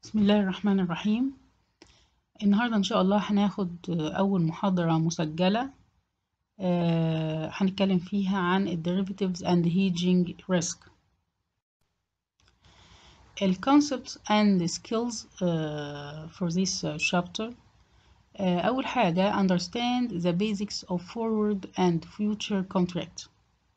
بسم الله الرحمن الرحيم النهاردة إن شاء الله هناخد أول محاضرة مسجلة آه، هنتكلم فيها عن ال derivatives and hedging risk ال concepts and the skills uh, for this uh, chapter uh, أول حاجة understand the basics of forward and future contract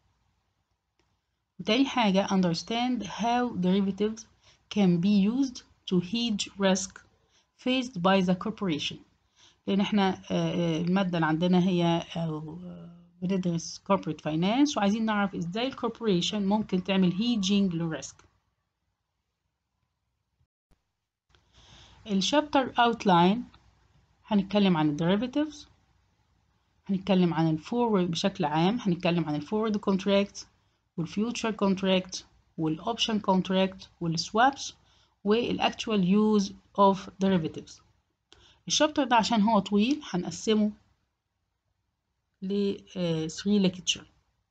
وتاني حاجة understand how derivatives can be used to hedge risk faced by the corporation لأن احنا المادة اللي عندنا هي بندرس corporate finance وعايزين نعرف ازاي الكوربوريشن ممكن تعمل hedging للريسك الشابتر outline هنتكلم عن derivatives هنتكلم عن الفورورد بشكل عام هنتكلم عن الفورورد كونتراكت والفيوتشر كونتراكت والاوبشن كونتراكت والسوابس والاكتوال يوز اوف derivatives الشابتر ده عشان هو طويل هنقسمه ل 3 lecture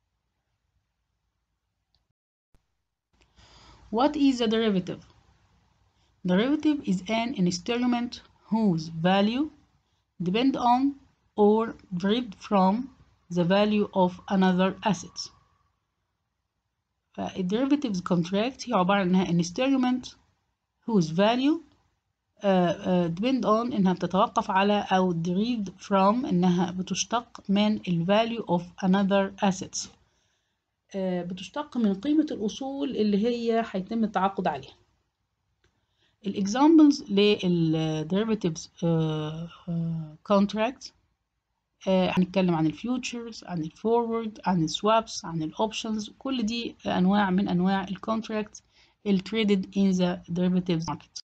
What is a derivative? Derivative is an instrument whose value depend on or derived from the value of another asset. فالderivatives contract هي عبارة عن إنها instrument whose value uh, uh, depend on إنها بتتوقف على أو derived from إنها بتشتق من ال value of another assets uh, بتشتق من قيمة الأصول اللي هي هيتم التعاقد عليها الإكزامبلز لل derivatives contract هنتكلم عن الفيوتشرز عن الفورورد عن السوابس عن الاوبشنز كل دي انواع من انواع الكونتراكت traded in the derivatives market.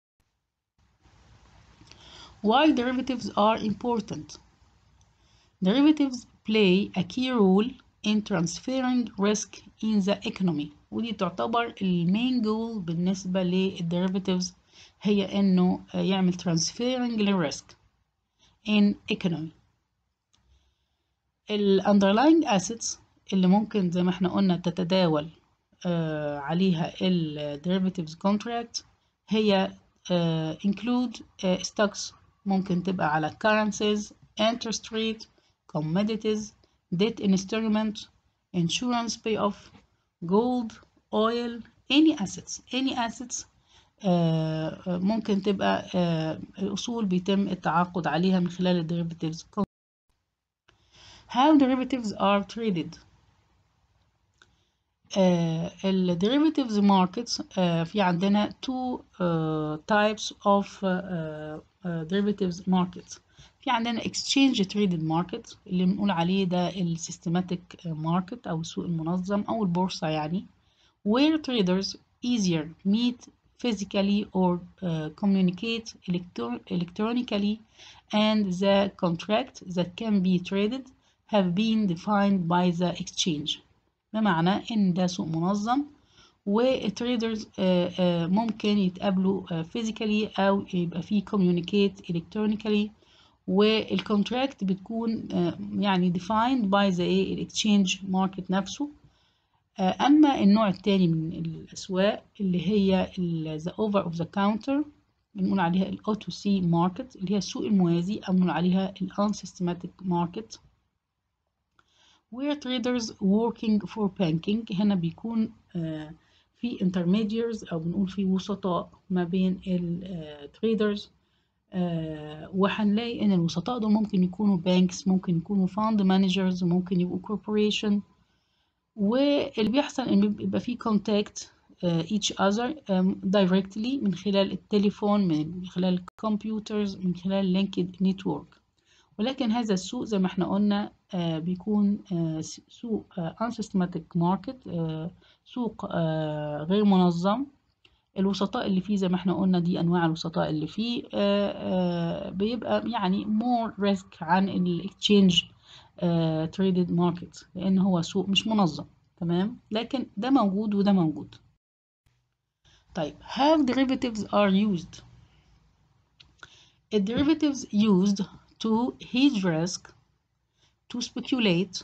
Why derivatives are important? Derivatives play a key role in transferring risk in the economy ودي تعتبر المين جول بالنسبة للderivatives هي انه يعمل transferring للريسك in economy ال underlying assets اللي ممكن زي ما احنا قلنا تتداول آه عليها ال derivatives contract هي آه include آه stocks ممكن تبقى على currencies interest rate commodities debt instrument insurance payoff gold oil any assets any assets ممكن تبقى الأصول بيتم التعاقد عليها من خلال ال derivatives contract how derivatives are traded uh, ال derivatives markets uh, في عندنا two uh, types of derivatives markets في عندنا exchange traded market اللي بنقول عليه ده ال systematic market أو السوق المنظم أو البورصة يعني where traders easier meet physically or communicate electro electronically and the contract that can be traded have been defined by the exchange بمعنى ان ده سوق منظم والتريدرز ممكن يتقابلوا physically او يبقى فيه communicate electronically والكونتراكت بتكون يعني defined by the exchange market نفسه اما النوع الثاني من الاسواق اللي هي the over of the counter بنقول عليها ال O2C market اللي هي السوق الموازي او بنقول عليها ال unsystematic market where traders working for banking هنا بيكون في intermediaries أو بنقول في وسطاء ما بين ال traders وهنلاقي إن الوسطاء دول ممكن يكونوا banks ممكن يكونوا fund managers ممكن يبقوا corporation واللي بيحصل إن بيبقى في contact each other directly من خلال التليفون من خلال الكمبيوترز من خلال linked network ولكن هذا السوق زي ما احنا قلنا آه بيكون آه سوق آه unsystematic market سوق غير منظم الوسطاء اللي فيه زي ما احنا قلنا دي انواع الوسطاء اللي فيه بيبقى يعني more risk عن ال exchange traded market لان هو سوق مش منظم تمام لكن ده موجود وده موجود طيب how derivatives are used derivatives used to hedge risk to speculate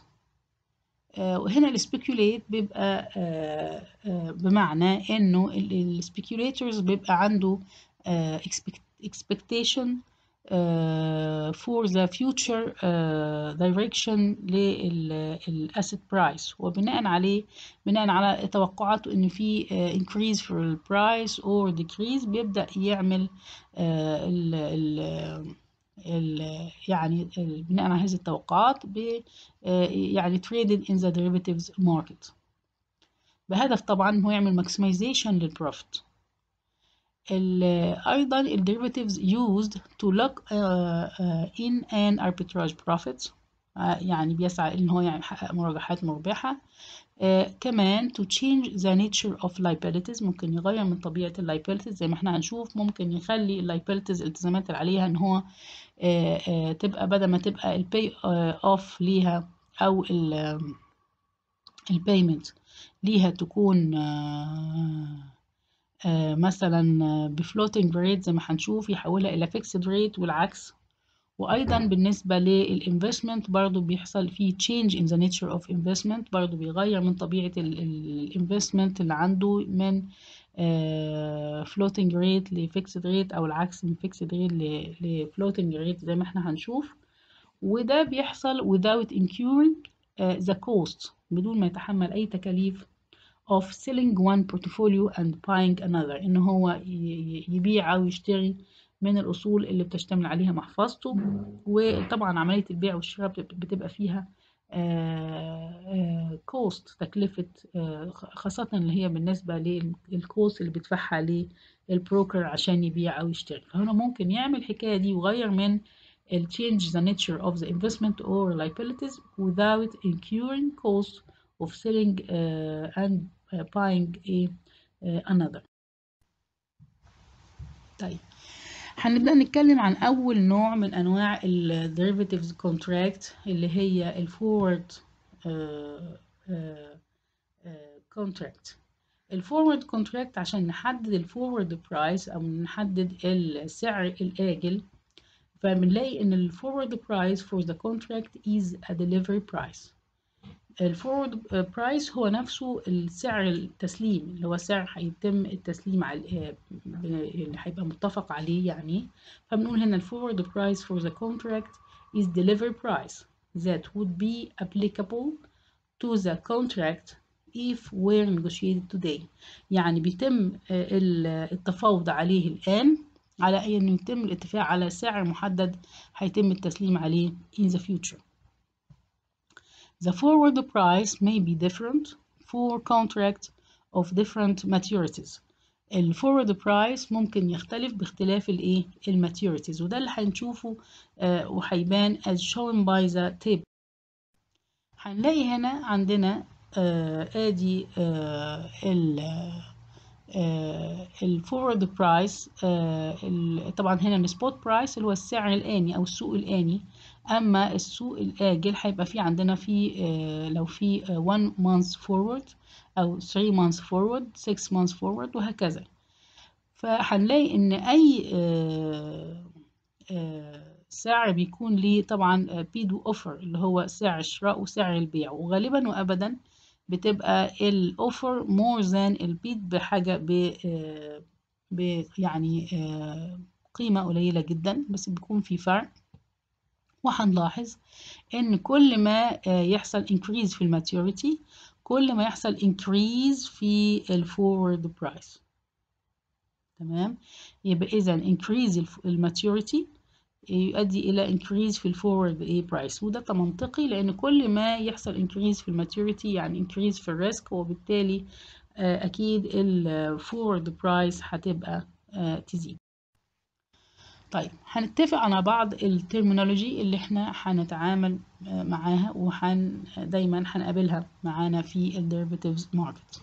وهنا ال speculate بيبقى بمعنى انه ال speculators بيبقى عنده uh, expect, expectation uh, for the future uh, direction للأسيت برايس وبناء عليه بناء على توقعاته إن في uh, increase في البرايس or decrease بيبدأ يعمل uh, ال ال ال يعني ال بناء على هذه التوقعات ب يعني traded in the derivatives market بهدف طبعا هو يعمل maximization للبروفيت أيضا ال derivatives used to lock uh, uh, in an arbitrage profit uh, يعني بيسعى إن هو يحقق مربحات مربحة كمان to change the nature of liabilities ممكن يغير من طبيعة ال liabilities زي ما احنا هنشوف ممكن يخلي ال liabilities الالتزامات اللي عليها إن هو تبقى بدل ما تبقى ال pay off ليها أو ال البيمنت ليها تكون آه مثلا بفلوتنج ريت زي ما هنشوف يحولها الى فيكسد ريت والعكس وايضا بالنسبه للانفستمنت برضو بيحصل فيه change in the nature of investment برضو بيغير من طبيعه الانفستمنت اللي عنده من فلوتنج ريت لفيكسد ريت او العكس من فيكسد ريت لفلوتنج ريت زي ما احنا هنشوف وده بيحصل without incurring uh, the cost بدون ما يتحمل اي تكاليف of selling one portfolio and buying another إن هو يبيع أو يشتري من الأصول اللي بتشتمل عليها محفظته وطبعا عملية البيع والشراء بتبقى فيها كوست تكلفة خاصة اللي هي بالنسبة للكوست اللي بيدفعها للبروكر عشان يبيع أو يشتري فهنا ممكن يعمل الحكاية دي ويغير من ال change the nature of the investment or liabilities without incurring cost of selling uh, and uh, buying a, uh, another طيب هنبدأ نتكلم عن أول نوع من أنواع ال derivatives contract اللي هي ال forward contract ال forward contract عشان نحدد ال forward price أو نحدد السعر الآجل فبنلاقي إن ال forward price for the contract is a delivery price الفورورد برايس هو نفسه السعر التسليم اللي هو سعر هيتم التسليم عليه اللي هيبقى متفق عليه يعني فبنقول هنا الفورورد برايس for the contract is delivery price that would be applicable to the contract if were negotiated today يعني بيتم التفاوض عليه الآن على أن يتم الاتفاق على سعر محدد هيتم التسليم عليه in the future The forward price may be different for contracts of different maturities. ال forward price ممكن يختلف باختلاف الايه الماتيوريتيز وده اللي هنشوفه آه وهيبان as shown by the table. هنلاقي هنا عندنا آه ادي آه ال الفورورد برايس طبعا هنا السبوت برايس اللي هو السعر الآني أو السوق الآني أما السوق الآجل هيبقى في عندنا في لو في 1 month forward أو 3 months forward 6 months forward وهكذا فهنلاقي إن أي سعر بيكون ليه طبعا بيد وأوفر اللي هو سعر الشراء وسعر البيع وغالبا وأبدا بتبقى الاوفر مور ذان البيد بحاجه ب ب يعني قيمه قليله جدا بس بيكون في فرق وهنلاحظ ان كل ما يحصل increase في الماتيوريتي كل ما يحصل increase في الفورورد برايس تمام يبقى اذا increase الماتيوريتي يؤدي الى increase في الفورورد ايه برايس وده منطقي لان كل ما يحصل increase في الماتيوريتي يعني increase في الريسك وبالتالي اكيد الفورورد برايس هتبقى تزيد طيب هنتفق على بعض الترمينولوجي اللي احنا هنتعامل معاها وحن دايما هنقابلها معانا في الديريفاتيفز ماركت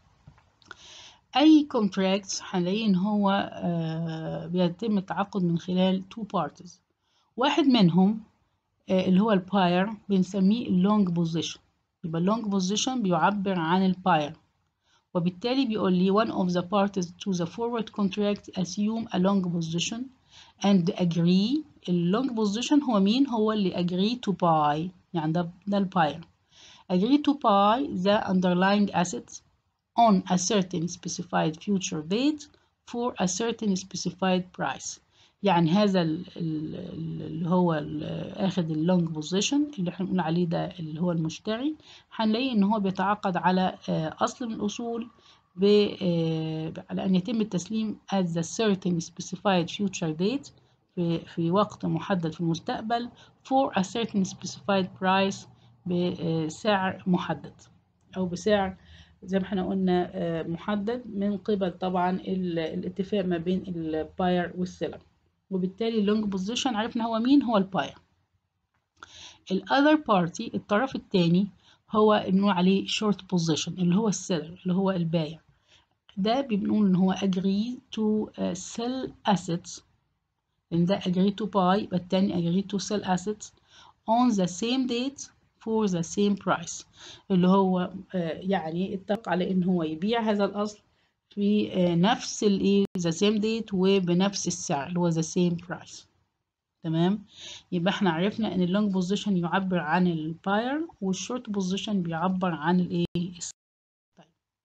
اي كونتراكتس هنلاقيه ان هو آه بيتم التعاقد من خلال two parties واحد منهم آه اللي هو الباير بنسميه اللونج بوزيشن يبقى اللونج بوزيشن بيعبر عن الباير وبالتالي بيقول لي one of the parties to the forward contract assume a long position and agree اللونج بوزيشن هو مين هو اللي agree to buy يعني ده ده الباير agree to buy the underlying assets on a certain specified future date for a certain specified price يعني هذا ال- ال- ال- اللي هو ال- اخد اللونج بوزيشن اللي احنا بنقول عليه ده اللي هو المشتري هنلاقيه ان هو بيتعاقد على آه، اصل من الاصول ب آه، على ان يتم التسليم at the certain specified future date في في وقت محدد في المستقبل for a certain specified price بسعر محدد او بسعر زي ما احنا قلنا آه، محدد من قبل طبعا ال- الاتفاق ما بين الباير والسيلر وبالتالي اللونج بوزيشن عرفنا هو مين هو الباير الاذر بارتي الطرف الثاني هو بنقول عليه شورت بوزيشن اللي هو السيلر اللي هو البايع ده بنقول ان هو agree to uh, sell assets لان ده agree to buy يبقى التاني agree to sell assets on the same date for the same price اللي هو آه، يعني اتفق على ان هو يبيع هذا الاصل في آه، نفس الايه the same date وبنفس السعر اللي هو the same price تمام يبقى احنا عرفنا ان اللونج بوزيشن يعبر عن الباير والشورت بوزيشن بيعبر عن الايه الس- طيب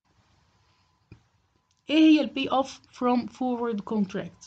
ايه هي البي اوف from forward contract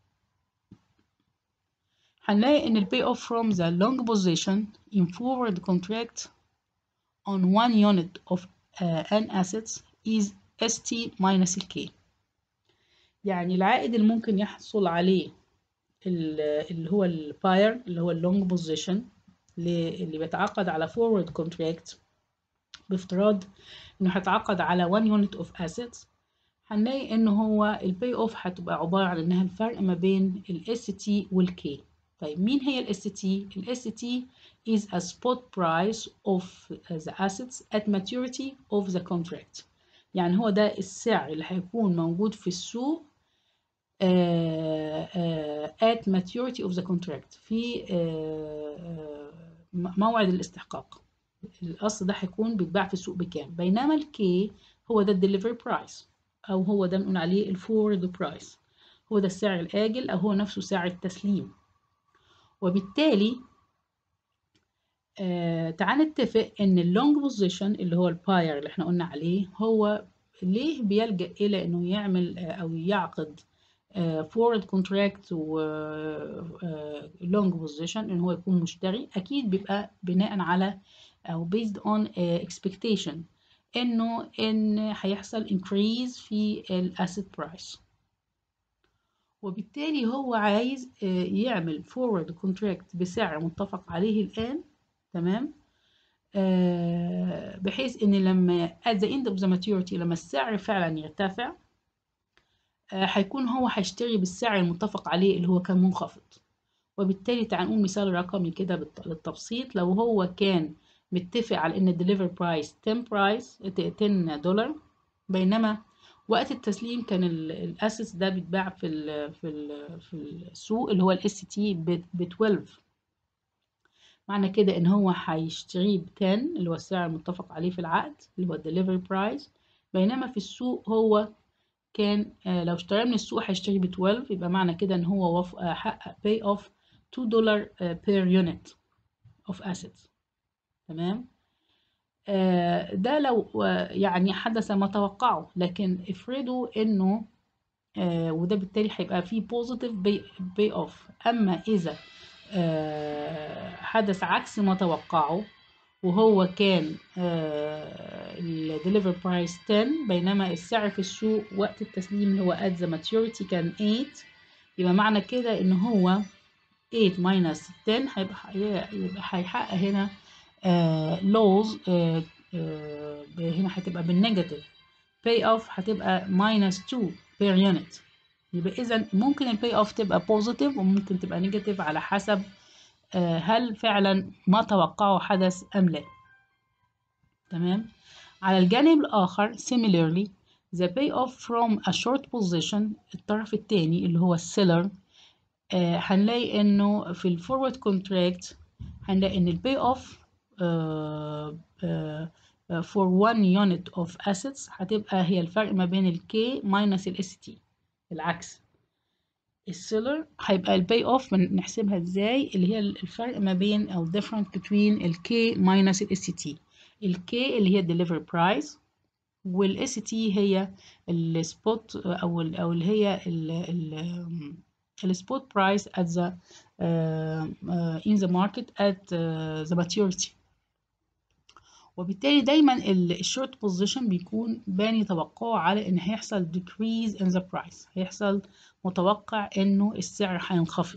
هنلاقي ان البي اوف from the long position in forward contract on one unit of uh, an assets is st minus k يعني العائد اللي ممكن يحصل عليه ال- اللي هو الباير اللي هو اللونج بوزيشن اللي بيتعاقد على فورورد كونتراكت بافتراض انه هيتعاقد على 1 يونت اوف اسيتس هنلاقي ان هو البي اوف هتبقى عباره عن انها الفرق ما بين الاس تي والكي طيب مين هي الاس تي الاس تي is a spot price of the assets at maturity of the contract يعني هو ده السعر اللي هيكون موجود في السوق آه، آه، at maturity of the contract في آه، آه، م- موعد الاستحقاق الأصل ده هيكون بيتباع في السوق بكام بينما الكي هو ده الدليفري برايس أو هو ده بنقول عليه الفورد برايس هو ده السعر الآجل أو هو نفسه سعر التسليم وبالتالي آه تعال نتفق ان اللونج بوزيشن اللي هو الباير اللي احنا قلنا عليه هو ليه بيلجأ الى انه يعمل آه او يعقد فورورد كونتراكت و لونج بوزيشن ان هو يكون مشتري اكيد بيبقى بناء على او based on uh, expectation انه ان هيحصل increase في الاسيت برايس وبالتالي هو عايز آه، يعمل فورورد كونتراكت بسعر متفق عليه الآن تمام آه، بحيث ان لما at the end of the maturity لما السعر فعلا يرتفع آه، هيكون هو هيشتري بالسعر المتفق عليه اللي هو كان منخفض وبالتالي تعال نقول مثال رقمي كده بالت- للتبسيط لو هو كان متفق على ان الدليفر برايس 10 برايس 10 دولار بينما وقت التسليم كان الاسيتس ده بيتباع في ال في ال في السوق اللي هو الاس تي ب 12 معنى كده ان هو هيشتريه ب 10 اللي هو السعر المتفق عليه في العقد اللي هو الدليفري برايس بينما في السوق هو كان آه، لو اشتراه من السوق هيشتري ب 12 يبقى معنى كده ان هو وف- آه، حقق باي اوف 2 دولار بير يونت اوف assets تمام آه، ده لو آه، يعني حدث ما توقعه لكن افرضوا انه آه، وده بالتالي هيبقى فيه بوزيتيف باي اوف اما اذا آه، حدث عكس ما توقعه وهو كان الدليفر برايس 10 بينما السعر في السوق وقت التسليم اللي هو at the maturity كان 8 يبقى معنى كده ان هو 8 minus 10 هيبقى يبقى هيحقق هنا لوز هنا هتبقى بالنيجاتيف باي اوف هتبقى minus 2 per unit يبقى اذا ممكن الباي اوف تبقى بوزيتيف وممكن تبقى نيجاتيف على حسب آه، هل فعلا ما توقعه حدث ام لا تمام على الجانب الآخر similarly the payoff from a short position الطرف الثاني اللي هو السيلر آه هنلاقي انه في الفورورد كونتراكت هنلاقي ان الباي اوف for one unit of assets هتبقى هي الفرق ما بين الكي minus الاس تي العكس السيلر هيبقى الباي اوف نحسبها ازاي اللي هي الفرق ما بين او difference between الكي minus الاس تي الكي اللي هي delivery price والاس تي هي السبوت او ال او اللي هي السبوت برايس at the uh, uh, in the market at uh, the maturity وبالتالي دايما الشورت بوزيشن بيكون باني توقعه على ان هيحصل decrease in the price هيحصل متوقع انه السعر هينخفض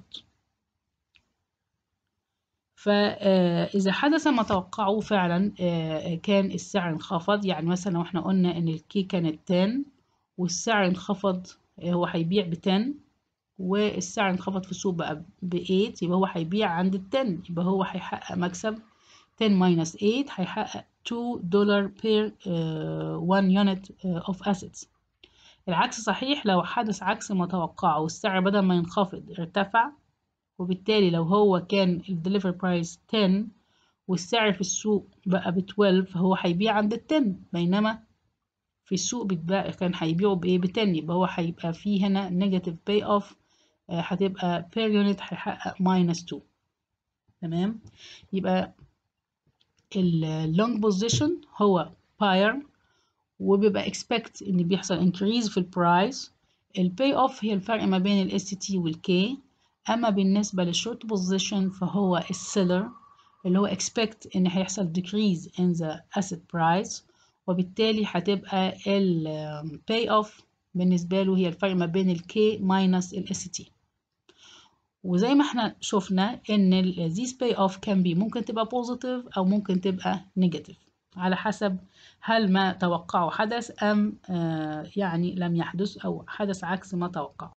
فإذا حدث ما توقعه فعلا كان السعر انخفض يعني مثلا لو احنا قلنا ان الكي كانت 10 والسعر انخفض هو هيبيع ب 10 والسعر انخفض في السوق بقى ب 8 يبقى هو هيبيع عند ال 10 يبقى هو هيحقق مكسب 10 minus 8 هيحقق 2 دولار per uh, 1 unit uh, of assets العكس صحيح لو حدث عكس ما توقعه والسعر بدل ما ينخفض ارتفع وبالتالي لو هو كان ال delivery price 10 والسعر في السوق بقى ب 12 فهو هيبيع عند ال 10 بينما في السوق بيتباع كان هيبيعه بإيه ب 10 يبقى هو هيبقى فيه هنا negative pay off هتبقى per unit هيحقق minus 2 تمام يبقى اللونج بوزيشن هو buyer وبيبقى expect ان بيحصل increase في البرايس الباي اوف هي الفرق ما بين الاس تي والكي اما بالنسبه للشورت بوزيشن فهو السيلر اللي هو expect ان هيحصل decrease in the asset price وبالتالي هتبقى ال pay off بالنسبه له هي الفرق ما بين الكي minus الاس تي وزي ما احنا شفنا ان ال this pay off can be ممكن تبقى positive او ممكن تبقى negative على حسب هل ما توقعه حدث ام آه يعني لم يحدث او حدث عكس ما توقعه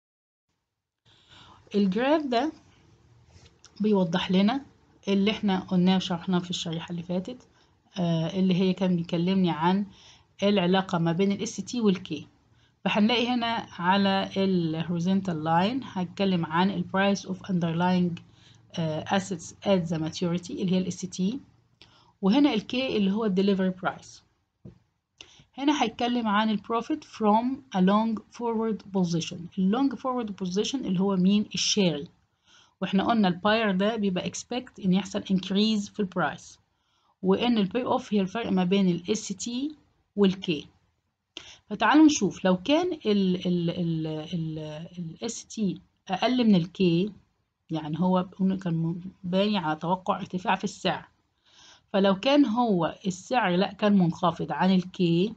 الجراف ده بيوضح لنا اللي احنا قلناه وشرحناه في الشريحة اللي فاتت آه اللي هي كان بيكلمني عن العلاقة ما بين الاس تي والكي فهنلاقي هنا على ال horizontal line هتكلم عن ال price of underlying uh, assets at the maturity اللي هي ال ST وهنا ال K اللي هو ال delivery price هنا هيتكلم عن ال profit from a long forward position ال long forward position اللي هو مين الشاري واحنا قلنا ال buyer ده بيبقى expect ان يحصل increase في البرايس وان ال pay off هي الفرق ما بين ال ST وال K فتعالوا نشوف لو كان ال ال ال ال ال ST أقل من ال K يعني هو كان باني على توقع ارتفاع في السعر فلو كان هو السعر لا كان منخفض عن ال K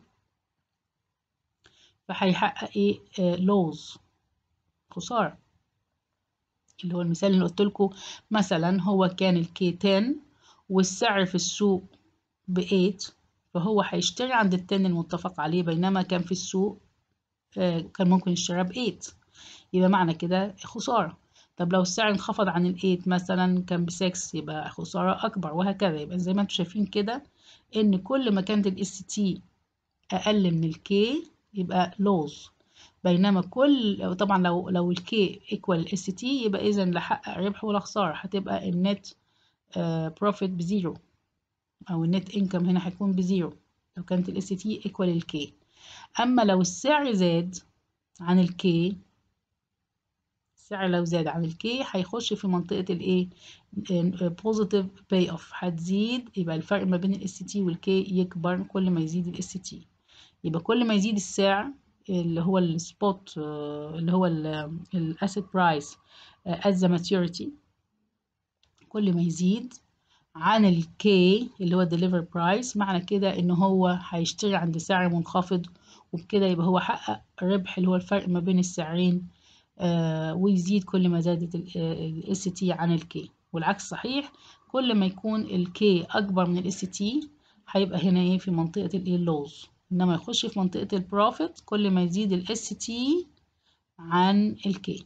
فهيحقق ايه لوز خسارة اللي هو المثال اللي قلت لكم مثلا هو كان ال K 10 والسعر في السوق ب 8 فهو هيشتري عند التن المتفق عليه بينما كان في السوق كان ممكن يشتريها ب 8 يبقى معنى كده خسارة طب لو السعر انخفض عن ال 8 مثلا كان ب 6 يبقى خسارة أكبر وهكذا يبقى زي ما انتم شايفين كده إن كل ما كانت ال ST أقل من ال K يبقى لوز بينما كل طبعا لو لو ال K equal ال ST يبقى إذا لا حقق ربح ولا خسارة هتبقى النت بروفيت بزيرو او النت انكم هنا هيكون بزيرو لو كانت الاس تي ايكوال الكي اما لو السعر زاد عن الكي السعر لو زاد عن الكي هيخش في منطقة الايه بوزيتيف باي اوف هتزيد يبقى الفرق ما بين الاس تي والكي يكبر كل ما يزيد الاس تي يبقى كل ما يزيد السعر اللي هو السبوت اللي هو الاسيت برايس at the maturity كل ما يزيد عن ال K اللي هو deliver price معنى كده ان هو هيشتري عند سعر منخفض وبكده يبقى هو حقق ربح اللي هو الفرق ما بين السعرين آه ويزيد كل ما زادت ال ST عن ال K والعكس صحيح كل ما يكون ال K اكبر من ال ST هيبقى هنا ايه في منطقة الايه اللوز انما يخش في منطقة البروفيت كل ما يزيد ال ST عن ال K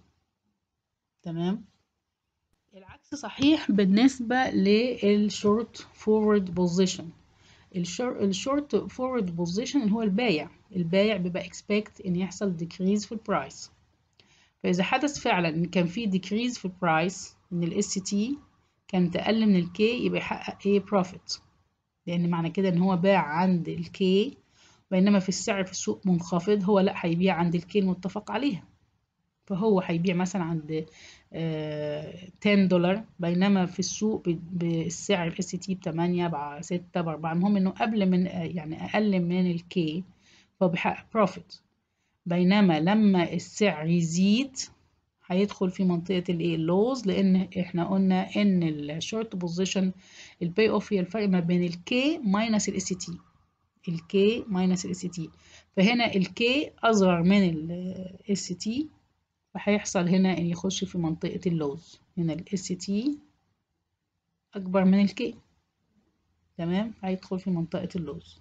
تمام العكس صحيح بالنسبة للشورت فورورد بوزيشن الشورت فورورد بوزيشن اللي هو البايع البايع بيبقى expect ان يحصل decrease في البرايس فاذا حدث فعلا ان كان في decrease في البرايس ان الاس تي كانت اقل من الكي يبقى يحقق ايه بروفيت لان معنى كده ان هو باع عند الكي بينما في السعر في السوق منخفض هو لا هيبيع عند الكي المتفق عليها فهو هيبيع مثلا عند 10 دولار بينما في السوق بالسعر الاس تي ب 8 ب 6 ب 4 المهم انه قبل من يعني اقل من الكي فهو بيحقق بروفيت بينما لما السعر يزيد هيدخل في منطقة الايه اللوز لان احنا قلنا ان الشورت بوزيشن الباي اوف هي الفرق ما بين الكي ماينس الاس تي الكي ماينس الاس تي فهنا الكي اصغر من الاس تي فهيحصل هنا ان يخش في منطقة اللوز هنا الاس تي اكبر من الكي تمام هيدخل في منطقة اللوز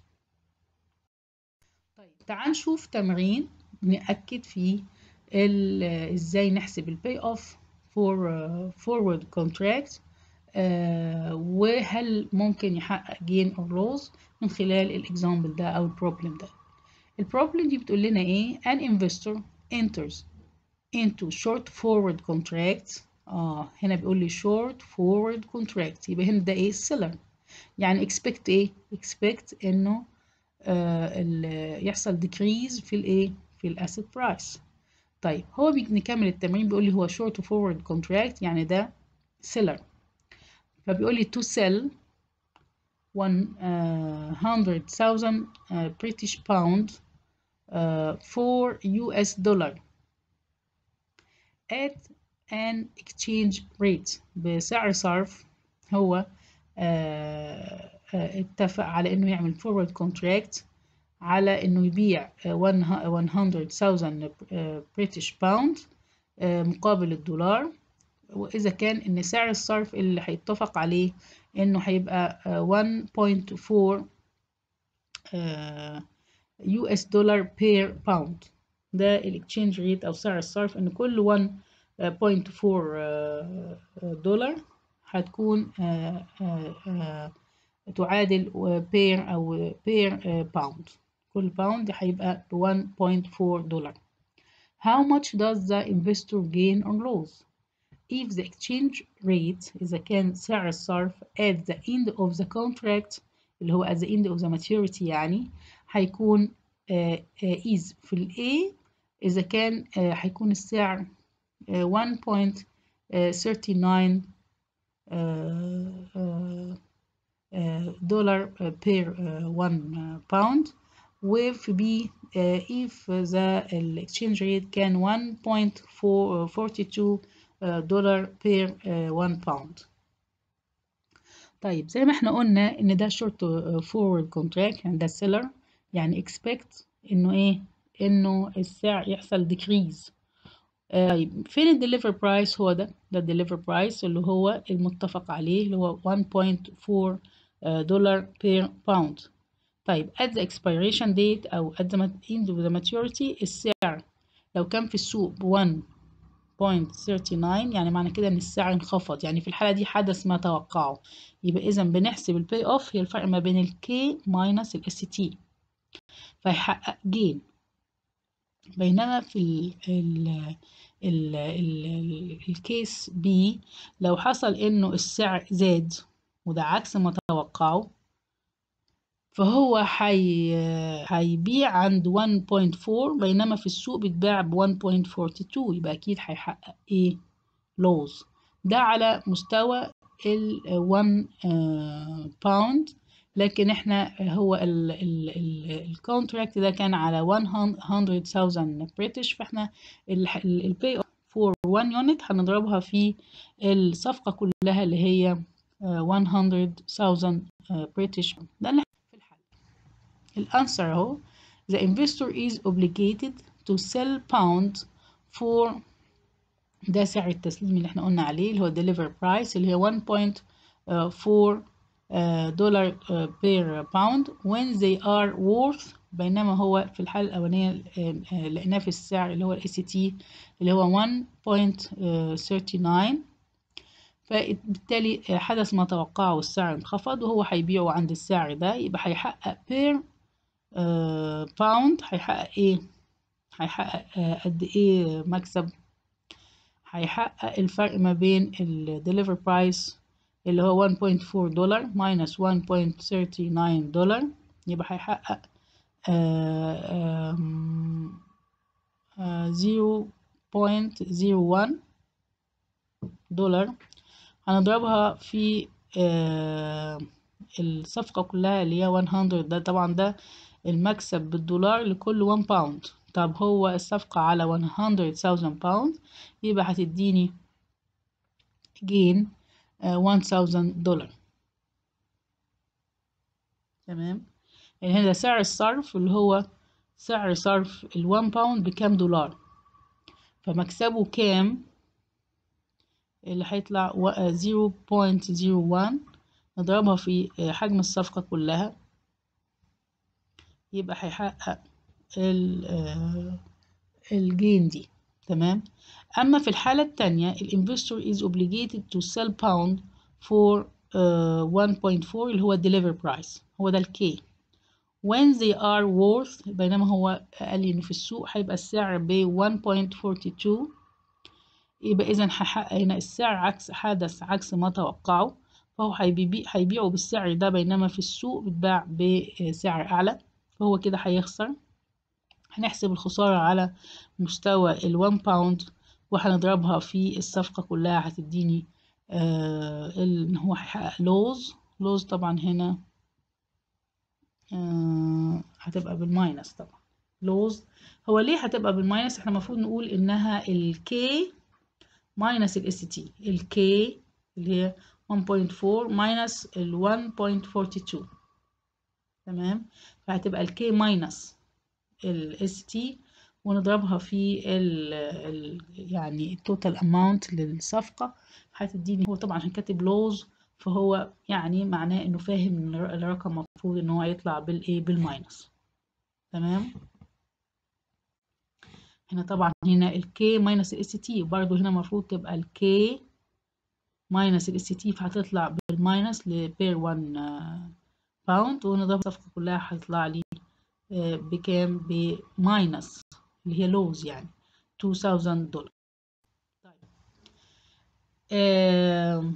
طيب تعال نشوف تمرين نأكد فيه ازاي نحسب الباي اوف فور فورورد كونتراكت وهل ممكن يحقق جين اور لوز من خلال الاكزامبل ده او البروبلم ده البروبلم دي بتقول لنا ايه an investor enters into short forward contract اه هنا بيقول لي short forward contract يبقى هنا ده ايه seller يعني expect ايه expect انه آه يحصل decrease في الايه في الاسيت برايس طيب هو نكمل التمرين بيقول لي هو short forward contract يعني ده seller فبيقول لي to sell 100,000 uh, British pound uh, for US dollar at an exchange rate بسعر صرف هو uh, اتفق على انه يعمل forward contract على انه يبيع 100,000 British pound مقابل الدولار واذا كان ان سعر الصرف اللي هيتفق عليه انه هيبقى 1.4 يو اس دولار بير باوند ده الاكتشينج ريت او سعر الصرف ان كل 1.4 دولار هتكون تعادل بير او بير باوند كل باوند هيبقى 1.4 دولار How much does the investor gain or lose? if the exchange rate إذا كان سعر الصرف at the end of the contract اللي هو at the end of the maturity يعني هيكون uh, uh, is في ال A إذا كان uh, هيكون السعر 1.39 دولار per 1 pound وفي B if the exchange rate كان 1.42 دولار بير 1 باوند طيب زي ما احنا قلنا ان ده شورت فورورد كونتراكت يعني ده سيلر يعني اكسبكت انه ايه انه السعر يحصل ديكريز طيب فين الديليفر برايس هو ده ده الديليفر برايس اللي هو المتفق عليه اللي هو 1.4 دولار بير باوند طيب at the expiration date او at the end of the maturity السعر لو كان في السوق ب 1 0.39 يعني معنى كده ان السعر انخفض يعني في الحالة دي حدث ما توقعه يبقى اذا بنحسب الباي اوف هي الفرق ما بين الكي ماينس الاس تي فيحقق جين بينما في ال ال ال ال الكيس بي لو حصل انه السعر زاد وده عكس ما توقعه فهو حي... هيبيع عند 1.4 بينما في السوق بيتباع ب 1.42 يبقى أكيد هيحقق إيه لوز ده على مستوى ال 1 باوند لكن احنا هو الكونتراكت ده كان على 100,000 بريتش فاحنا الباي فور 1 يونت هنضربها في الصفقة كلها اللي هي 100,000 بريتش ده اللي الانسر اهو the investor is obligated to sell pound for ده سعر التسليم اللي احنا قلنا عليه اللي هو deliver price اللي هي 1.4 دولار بير باوند when they are worth بينما هو في الحالة الأولانية لقيناه في السعر اللي هو ال ACT اللي هو 1.39 فبالتالي حدث ما توقعه والسعر انخفض وهو هيبيعه عند السعر ده يبقى هيحقق بير باوند هيحقق ايه هيحقق قد ايه مكسب هيحقق الفرق ما بين الديليفر برايس اللي هو 1.4 دولار minus 1.39 دولار يبقى هيحقق 0.01 دولار هنضربها في آه الصفقة كلها اللي هي 100 ده طبعا ده المكسب بالدولار لكل 1 باوند طب هو الصفقة على 100,000 باوند يبقى هتديني جين 1000 دولار تمام يعني هنا سعر الصرف اللي هو سعر صرف ال 1 باوند بكام دولار فمكسبه كام اللي هيطلع 0.01 نضربها في حجم الصفقة كلها يبقى هيحقق الجين دي تمام أما في الحالة التانية الانفستور is obligated to sell pound for uh, 1.4 اللي هو deliver price هو ده الكي when they are worth بينما هو قال لي إن في السوق هيبقى السعر ب 1.42 يبقى إذا هحقق هنا السعر عكس حدث عكس ما توقعه فهو هيبيع هيبيعه بالسعر ده بينما في السوق بتباع بسعر أعلى فهو كده هيخسر هنحسب الخسارة على مستوى ال 1 باوند وهنضربها في الصفقة كلها هتديني آه ان هو هيحقق لوز لوز طبعا هنا آه هتبقى بالماينس طبعا لوز هو ليه هتبقى بالماينس احنا المفروض نقول انها الكي ماينس الاس تي الكي اللي هي 1.4 ماينس ال 1.42 تمام فهتبقى الكي ماينس الاس تي ونضربها في ال ال يعني التوتال اماونت للصفقة هتديني هو طبعا هنكتب لوز فهو يعني معناه انه فاهم ان الرقم المفروض ان هو يطلع بالايه بالماينس تمام هنا طبعا هنا الكي ماينس الاس تي برضو هنا المفروض تبقى الكي ماينس الاس تي فهتطلع بالماينس لبير 1 باوند ونضرب الصفقة كلها هيطلع لي بكام بماينس اللي هي لوز يعني 2000 دولار طيب آه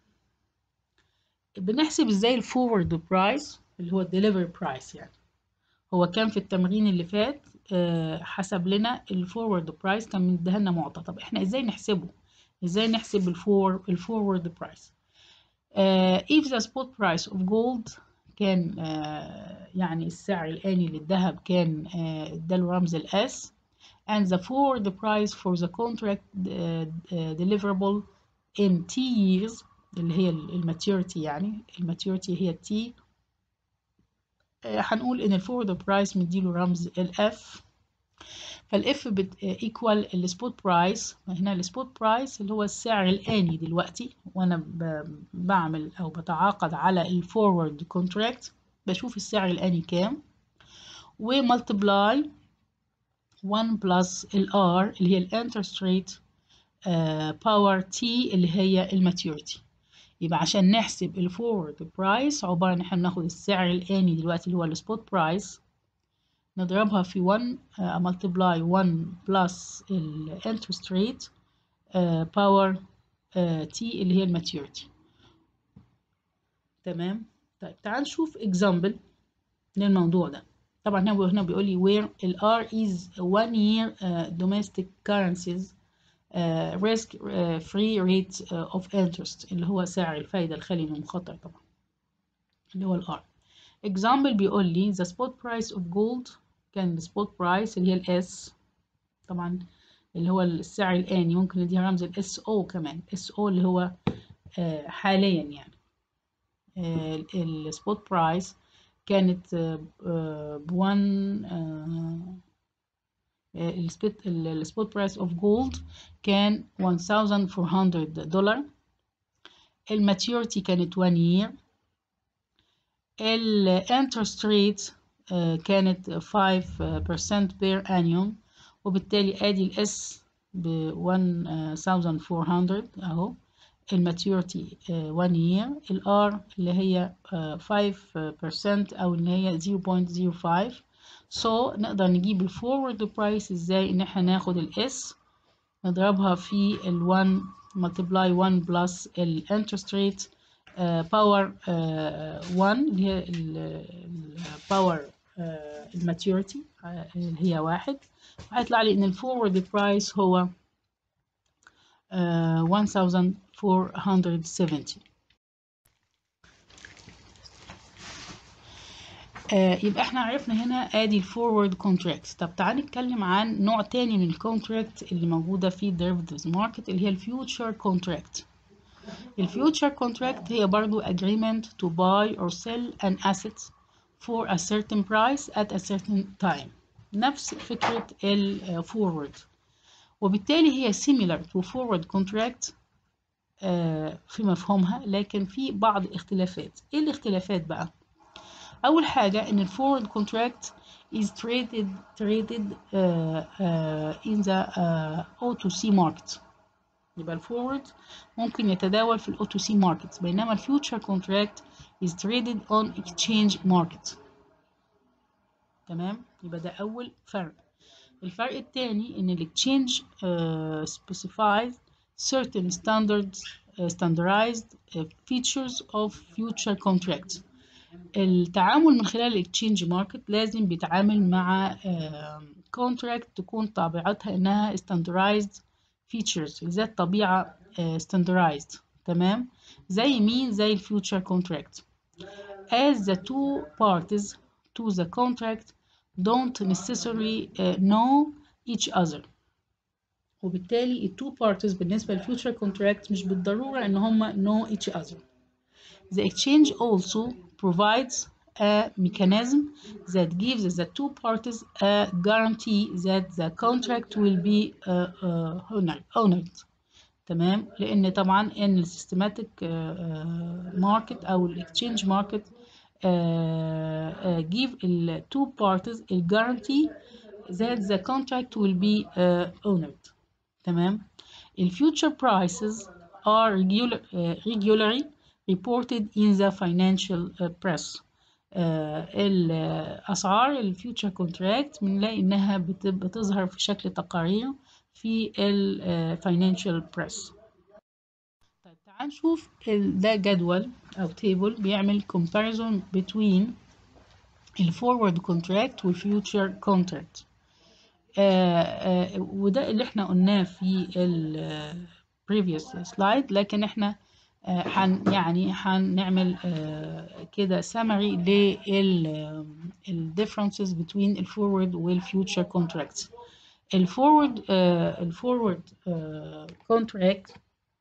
بنحسب ازاي الفورورد برايس اللي هو الدليفري برايس يعني هو كان في التمرين اللي فات آه حسب لنا الفورورد برايس كان مديها معطى طب احنا ازاي نحسبه ازاي نحسب الفور الفورورد برايس آه if the spot price of gold كان آه يعني السعر الآني للذهب كان اداله رمز الاس and the forward price for the contract deliverable in T years اللي هي الماتيوريتي يعني الماتيوريتي هي T هنقول ان الفورورد برايس مديله رمز الاف فالاف بت ايكوال السبوت برايس هنا السبوت برايس اللي هو السعر الآني دلوقتي وانا بعمل او بتعاقد على الفورورد كونتراكت بشوف السعر الآني كام وملتبلاي 1 بلس الار اللي هي الانترست ريت باور تي اللي هي الماتيوريتي يبقى عشان نحسب الفورورد برايس عبارة ان احنا بناخد السعر الآني دلوقتي اللي هو السبوت برايس نضربها في 1 ملتبلاي 1 بلس الانترست ريت باور تي اللي هي الماتيوريتي تمام طيب تعال نشوف اكزامبل للموضوع ده طبعا هو هنا بيقول لي where ال R is one year uh, domestic currencies uh, risk uh, free rate uh, of interest اللي هو سعر الفايدة الخالي من المخاطر طبعا اللي هو ال R example بيقول لي the spot price of gold كان ال spot price اللي هي ال S طبعا اللي هو السعر الآني ممكن نديها رمز ال SO كمان SO اللي هو uh, حاليا يعني ال spot price كانت بوان السبوت برايس اوف جولد كان 1400 دولار الماتيوريتي كانت 1 year الانترست ريت كانت 5% بير annuum وبالتالي ادي الاس ب 1400 اهو الماتيوريتي 1 year الار اللي هي 5% او اللي هي 0.05 so نقدر نجيب الفورورد برايس ازاي ان احنا ناخد الاس نضربها في ال 1 multiply 1 plus الانترست ريت باور 1 اللي هي الباور الماتيوريتي اللي هي واحد هيطلع لي ان الفورورد برايس هو uh, 1470 آه يبقى احنا عرفنا هنا ادي الفورورد كونتراكت طب تعال نتكلم عن نوع تاني من الكونتراكت اللي موجودة في derivatives ماركت اللي هي الفيوتشر كونتراكت الفيوتشر كونتراكت هي برضو agreement to buy or sell an asset for a certain price at a certain time نفس فكرة الفورورد وبالتالي هي similar to forward contract آه في مفهومها لكن في بعض اختلافات ايه الاختلافات بقى أول حاجة إن الفورورد كونتراكت is traded traded uh, uh, in the uh, O2C market يبقى الفورورد ممكن يتداول في ال O2C market بينما الفيوتشر كونتراكت is traded on exchange market تمام يبقى ده أول فرق الفرق الثاني إن الاكتشينج uh, specifies certain standards uh, standardized uh, features of future contracts التعامل من خلال الاكتشينج ماركت لازم بيتعامل مع كونتراكت تكون طبيعتها انها standardized features ذات طبيعة standardized تمام زي مين زي الفيوتشر كونتراكت as the two parties to the contract don't necessarily uh, know each other وبالتالي ال two parties بالنسبة للفيوتشر كونتراكت مش بالضرورة ان هما know each other The exchange also provides a mechanism that gives the two parties a guarantee that the contract will be uh, uh, honored, honored. تمام لان طبعا ان السيستماتيك ماركت او الاكتشينج ماركت give ال two parties a guarantee that the contract will be uh, honored تمام ال future prices are regular, uh, regularly reported in the financial uh, press uh, الأسعار الفيوتشر كونتراكت بنلاقي إنها بتظهر في شكل تقارير في الفاينانشال بريس طيب تعال نشوف ده جدول أو تيبل بيعمل comparison between الفورورد كونتراكت والفيوتشر كونتراكت وده اللي احنا قلناه في ال previous slide لكن احنا هن يعني هنعمل كده summary لل differences between الفورورد والفيوتشر contracts الفورورد الفورورد contract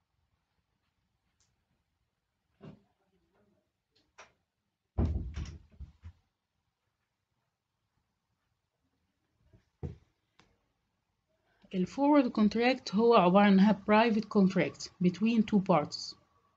الفورورد contract هو عبارة عنها private contract between two parties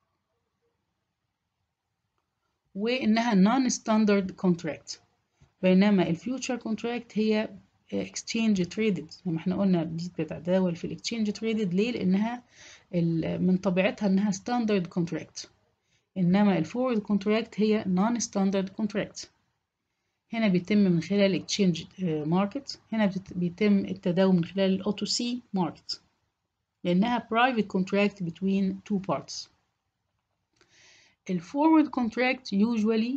وإنها non-standard contract بينما الفيوتشر contract هي exchange traded زي ما احنا قلنا دي بتتداول في الاكسشينج traded ليه؟ لأنها من طبيعتها إنها standard contract إنما الفورورد contract هي non-standard contract هنا بيتم من خلال الاكسشينج ماركت هنا بيتم التداول من خلال ال O2C market لأنها private contract between two parties الفورورد contract usually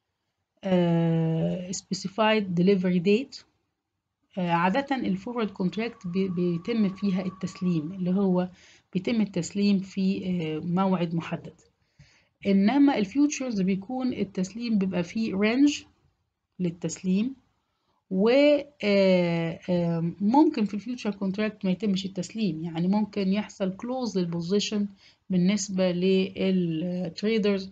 uh, specified delivery date uh, عادة الفورورد contract بيتم فيها التسليم اللي هو بيتم التسليم في uh, موعد محدد إنما الفيوتشرز بيكون التسليم بيبقى فيه رينج للتسليم وممكن في الفيوتشر كونتراكت ما يتمش التسليم يعني ممكن يحصل كلوز للبوزيشن بالنسبة للتريدرز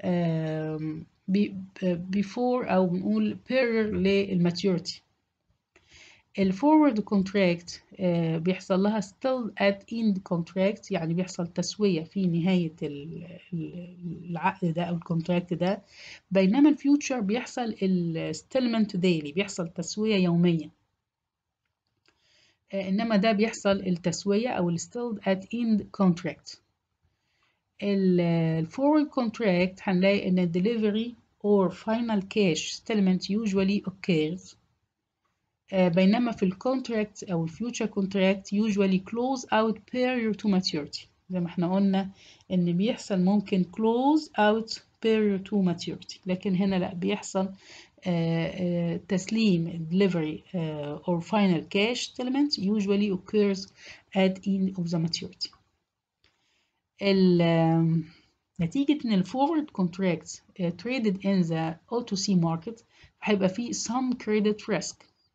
بيفور أو بنقول period للماتيوريتي الفورورد كونتراكت بيحصل لها still at end contract يعني بيحصل تسوية في نهاية العقد ده أو الكونتراكت ده بينما الفيوتشر بيحصل الستيلمنت ديلي بيحصل تسوية يومية إنما ده بيحصل التسوية أو still at end contract الفورورد كونتراكت هنلاقي إن delivery or final cash settlement usually occurs بينما في الكونتراكت او الفيوتشر كونتراكت usually close out prior to maturity زي ما احنا قلنا ان بيحصل ممكن close out prior to maturity لكن هنا لا بيحصل آه تسليم delivery آه or final cash settlement usually occurs at end of the maturity نتيجة إن الفورورد contracts uh, traded in the O2C market هيبقى فيه some credit risk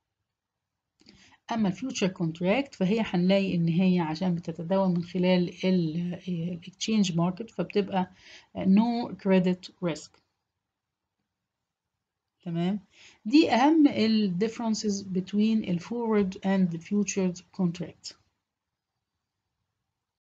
أما الفيوتشر كونتراكت فهي هنلاقي إن هي عشان بتتداول من خلال الاكتشينج ماركت فبتبقى no credit risk تمام دي أهم ال differences between ال forward and the futures contract